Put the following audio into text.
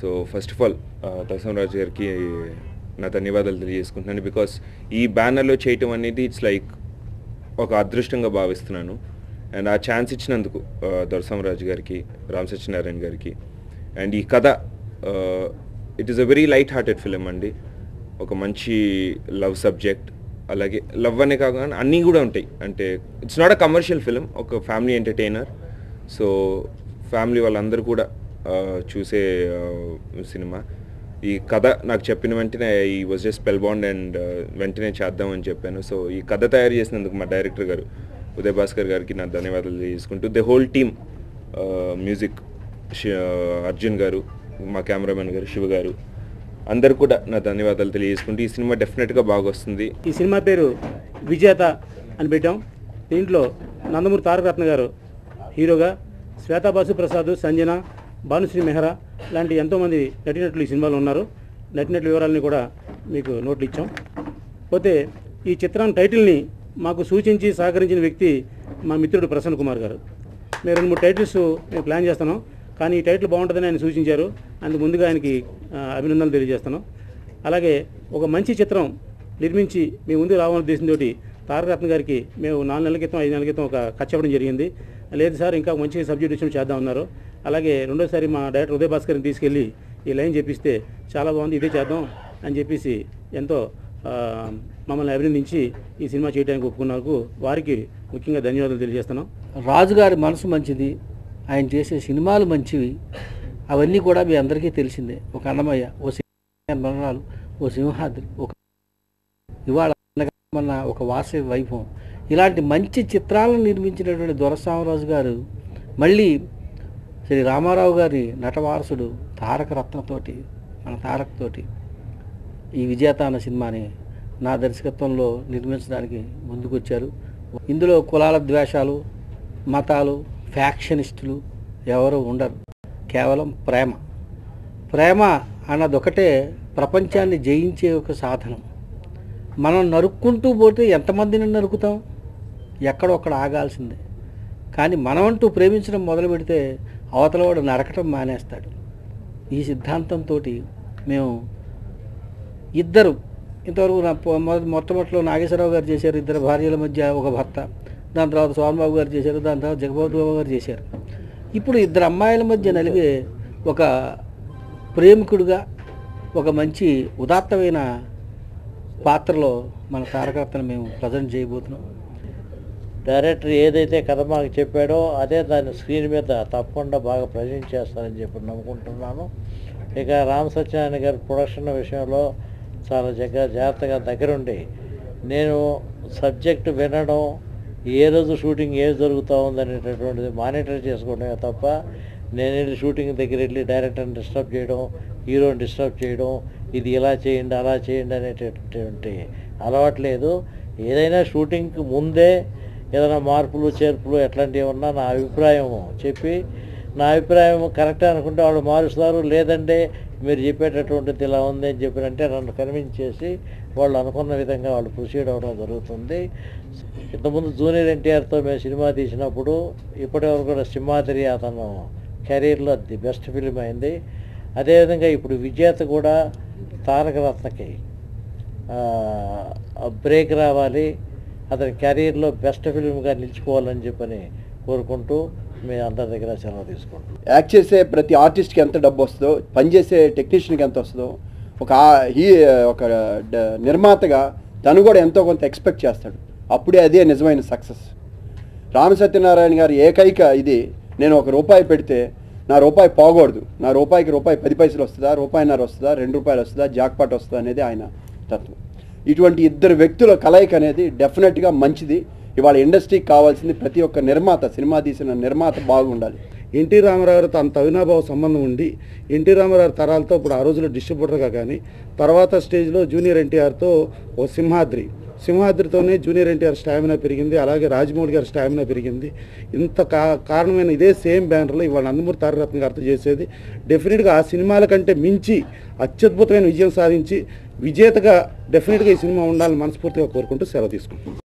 so first of all Darshanaraju గారికి నా ధన్యవాదాలు తెలియజేసుకుంటున్నాను బికాస్ ఈ బ్యానర్లో చేయటం అనేది ఇట్స్ లైక్ ఒక అదృష్టంగా భావిస్తున్నాను అండ్ ఆ ఛాన్స్ ఇచ్చినందుకు దొరసమరాజు గారికి రామ్ సత్యనారాయణ గారికి అండ్ ఈ కథ it is a very light hearted film అండి ఒక మంచి లవ్ సబ్జెక్ట్ అలాగే లవ్ అనే కాకుండా అన్నీ కూడా ఉంటాయి అంటే it's not a commercial film ఒక ఫ్యామిలీ ఎంటర్టైనర్ సో ఫ్యామిలీ వాళ్ళందరూ కూడా ఆ, చూసే ఆ, సినిమా ఈ కథ నాకు చెప్పిన వెంటనే ఈ was just spellbound and వెంటనే చేద్దామని చెప్పాను సో ఈ కథ తయారు చేసినందుకు మా డైరెక్టర్ గారు ఉదయ్ భాస్కర్ గారికి నా ధన్యవాదాలు తీసుకుంటూ the whole team music Arjun గారు మా కెమెరామెన్ గారు శివ గారు అందరు కూడా నా ధన్యవాదాలు తెలియజేసుకుంటూ ఈ సినిమా డెఫినెట్గా బాగా వస్తుంది ఈ సినిమా పేరు విజేత అని పెట్టాం దీంట్లో నందమూరి తారక రత్న గారు హీరోగా శ్వేతా బాసు ప్రసాద్ సంజన భానుశ్రీ మెహ్రా లాంటి ఎంతోమంది నటినట్లు ఈ సినిమాలో ఉన్నారు నటినట్ల వివరాలని కూడా మీకు నోట్లు ఇచ్చాం పోతే ఈ చిత్రం టైటిల్ని మాకు సూచించి సహకరించిన వ్యక్తి మా మిత్రుడు ప్రసన్న కుమార్ గారు మేము రెండు మూడు టైటిల్స్ మేము ప్లాన్ చేస్తున్నాం కానీ ఈ టైటిల్ బాగుంటుందని ఆయన సూచించారు అందుకు ముందుగా ఆయనకి ఆ, అభినందనలు తెలియజేస్తున్నాం అలాగే ఒక మంచి చిత్రం నిర్మించి మీ ముందు రావాలనే ఉద్దేశంతో తారకరత్న గారికి మేము నాలుగు నెలల క్రితం ఐదు నెలల క్రితం ఒక ఖర్చు చెప్పడం జరిగింది లేదు సార్ ఇంకా మంచి సబ్జెక్ట్ విషయం చేద్దాం అన్నారు అలాగే రెండోసారి మా డైరెక్టర్ ఉదయ్ భాస్కర్ని తీసుకెళ్ళి ఈ లైన్ చెప్పిస్తే చాలా బాగుంది ఇదే చేద్దాం అని చెప్పేసి ఎంతో ఆ, మమ్మల్ని అభినందించి ఈ సినిమా చేయడానికి ఒప్పుకున్నందుకు వారికి ముఖ్యంగా ధన్యవాదాలు తెలియజేస్తున్నాం రాజుగారి మనసు మంచిది ఆయన చేసే సినిమాలు మంచివి అవన్నీ కూడా మీ అందరికీ తెలిసిందే ఒక అన్నమయ్య ఓ మరణాలు ఓ సింహాద్రి ఒక ఇవాళ మన ఒక వాసవి వైభవం ఇలాంటి మంచి చిత్రాలను నిర్మించినటువంటి దొరసామరాజు గారు మళ్ళీ శ్రీ రామారావు గారి నటవారసుడు తారక రత్నతోటి మన తారక్తోటి ఈ విజేత అన్న సినిమాని నా దర్శకత్వంలో నిర్మించడానికి ముందుకొచ్చారు ఇందులో కులాల ద్వేషాలు మతాలు ఫ్యాక్షనిస్టులు ఎవరు ఉండరు కేవలం ప్రేమ ప్రేమ అన్నదొకటే ప్రపంచాన్ని జయించే ఒక సాధనం మనం నరుక్కుంటూ పోతే ఎంతమందిని నరుకుతాం ఎక్కడొక్కడ ఆగాల్సిందే కానీ మనమంటూ ప్రేమించడం మొదలు పెడితే అవతలవాడు నరకటం మానేస్తాడు ఈ సిద్ధాంతంతో మేము ఇద్దరు ఇంతవరకు నా పొ- మొదటి మొట్టమొదటిలో నాగేశ్వరరావు గారు చేశారు ఇద్దరు భార్యల మధ్య ఒక భర్త దాని తర్వాత సోమబాబు గారు చేశారు దాని తర్వాత జగబాబు బాబు గారు చేశారు ఇప్పుడు ఇద్దరు అమ్మాయిల మధ్య నలిగే ఒక ప్రేమికుడుగా ఒక మంచి ఉదాత్తమైన పాత్రలో మన తారకరత్న మేము ప్రజెంట్ చేయబోతున్నాం డైరెక్టర్ ఏదైతే కథ మాకు చెప్పాడో అదే దాన్ని స్క్రీన్ మీద తప్పకుండా బాగా ప్రజెంట్ చేస్తారని చెప్పి నమ్ముకుంటున్నాను ఇక రామ్ సత్యనారాయణ గారి ప్రొడక్షన్ విషయంలో చాలా జగ జాగ్రత్తగా దగ్గరుండి నేను సబ్జెక్ట్ వినడం ఏ రోజు షూటింగ్ ఏది జరుగుతూ ఉందనేటటువంటిది మానిటర్ చేసుకోవడమే తప్ప నేను వెళ్ళి షూటింగ్ దగ్గర వెళ్ళి డైరెక్టర్ని డిస్టర్బ్ చేయడం హీరోని డిస్టర్బ్ చేయడం ఇది ఇలా చేయండి అలా చేయండి అనేటటువంటి అలవాటు లేదు ఏదైనా షూటింగ్కి ముందే ఏదైనా మార్పులు చేర్పులు ఎట్లాంటివి ఉన్నా నా అభిప్రాయం చెప్పి నా అభిప్రాయం కరెక్టే అనుకుంటే వాళ్ళు మారుస్తారు లేదంటే మీరు చెప్పేటటువంటిది ఇలా ఉంది అని చెప్పినంటే నన్ను కన్విన్స్ చేసి వాళ్ళు అనుకున్న విధంగా వాళ్ళు ప్రొసీడ్ అవ్వడం జరుగుతుంది ఇంతకుముందు జూనియర్ ఎన్టీఆర్తో మేము సినిమా తీసినప్పుడు ఇప్పటివరకు కూడా సింహాద్రి అతను కెరీర్లో ది బెస్ట్ ఫిలిం అయింది అదేవిధంగా ఇప్పుడు విజేత కూడా తారక రత్నకి బ్రేక్ రావాలి అతని కెరీర్లో బెస్ట్ ఫిల్మ్గా నిలిచిపోవాలని చెప్పని కోరుకుంటూ మీ అందరి దగ్గర సెలవు తీసుకుంటాం యాక్ట్ చేసే ప్రతి ఆర్టిస్ట్కి ఎంత డబ్బు వస్తుందో పనిచేసే టెక్నీషియన్కి ఎంత వస్తుందో ఒక ఆ- హీ ఒక డ- నిర్మాతగా తను కూడా ఎంతో కొంత ఎక్స్పెక్ట్ చేస్తాడు అప్పుడే అదే నిజమైన సక్సెస్ రామ సత్యనారాయణ గారి ఏకైక ఇది నేను ఒక రూపాయి పెడితే నా రూపాయి పోకూడదు నా రూపాయికి రూపాయి పది పైసలు వస్తుందా రూపాయిన్నర వస్తుందా రెండు రూపాయలు వస్తుందా జాక్పాట్ వస్తుందా అనేది ఆయన తత్వం ఇటువంటి ఇద్దరు వ్యక్తుల కలయిక అనేది డెఫినెట్గా మంచిది ఇవాళ ఇండస్ట్రీకి కావాల్సింది ప్రతి ఒక్క నిర్మాత సినిమా తీసిన నిర్మాత బాగుండాలి ఎన్టీ రామారావు గారితో అంత అవినాభావ సంబంధం ఉండి ఎన్టీ రామారావు తరాలతో ఇప్పుడు ఆ రోజుల్లో డిస్ట్రిబ్యూటర్గా కానీ తర్వాత స్టేజ్లో జూనియర్ ఎన్టీఆర్తో ఓ సింహాద్రి సింహాద్రితోనే జూనియర్ ఎన్టీఆర్ స్టామినా పెరిగింది అలాగే రాజమౌళి గారి స్టామినా పెరిగింది ఇంత కా కారణమైన ఇదే సేమ్ బ్యానర్లో ఇవాళ నందమూరి తారకరత్న గారితో చేసేది డెఫినెట్గా ఆ సినిమాల కంటే మించి అత్యద్భుతమైన విజయం సాధించి విజేతగా డెఫినెట్గా ఈ సినిమా ఉండాలని మనస్ఫూర్తిగా కోరుకుంటూ సెలవు తీసుకుంటాం